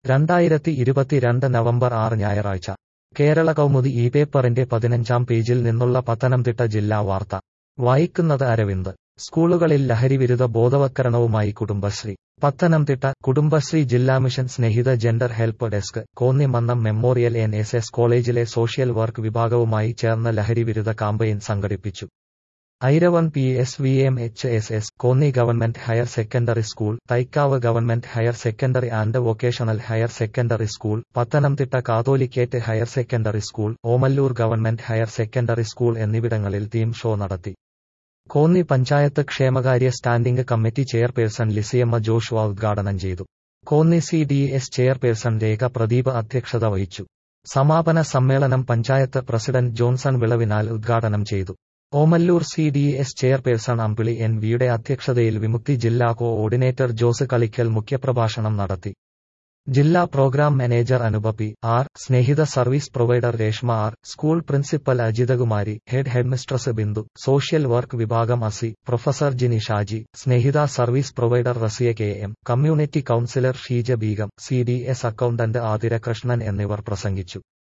രണ്ടായിരത്തി ഇരുപത്തിരണ്ട് നവംബർ ആറ് ഞായറാഴ്ച കേരള കൗമുദി ഈ പേപ്പറിന്റെ പതിനഞ്ചാം പേജിൽ നിന്നുള്ള പത്തനംതിട്ട ജില്ലാ വാർത്ത വായിക്കുന്നത് അരവിന്ദ് സ്കൂളുകളിൽ ലഹരിവിരുദ്ധ ബോധവത്കരണവുമായി കുടുംബശ്രീ പത്തനംതിട്ട കുടുംബശ്രീ ജില്ലാ mission Snehitha gender help desk Konnimannam memorial N S S കോളേജിലെ സോഷ്യൽ വർക്ക് വിഭാഗവുമായി ചേർന്ന് ലഹരിവിരുദ്ധ കാമ്പയിൻ സംഘടിപ്പിച്ചു Iravon P S V M H S S Konni government higher secondary school Thaikkavu government higher secondary and vocational higher secondary school Pathanamthitta catholicate higher secondary school Omalloor government higher secondary school എന്നിവിടങ്ങളിൽ theme show നടത്തി കോന്നി പഞ്ചായത്ത് ക്ഷേമകാര്യ standing committee chairperson Lissiyamma Joshua ഉദ്ഘാടനം ചെയ്തു Konni C D S chairperson Rekha Pradeep അധ്യക്ഷത വഹിച്ചു സമാപന സമ്മേളനം panchayat president Johnson Vilavinal ഉദ്ഘാടനം ചെയ്തു Omalloor C D S chairperson Ambili N വിയുടെ അധ്യക്ഷതയിൽ വിമുക്തി ജില്ലാ കോഓർഡിനേറ്റർ ജോസ് കളിക്കൽ മുഖ്യപ്രഭാഷണം നടത്തി ജില്ലാ program manager Anupa P R Snehitha service provider Reshma R school principal Ajithakumari head headmistress Bindu social work വിഭാഗം asst professor Jini Shaji Snehitha service provider Raziya K M community counsellor Sheeja Begum C D S accountant Athira Krishnan എന്നിവർ പ്രസംഗിച്ചു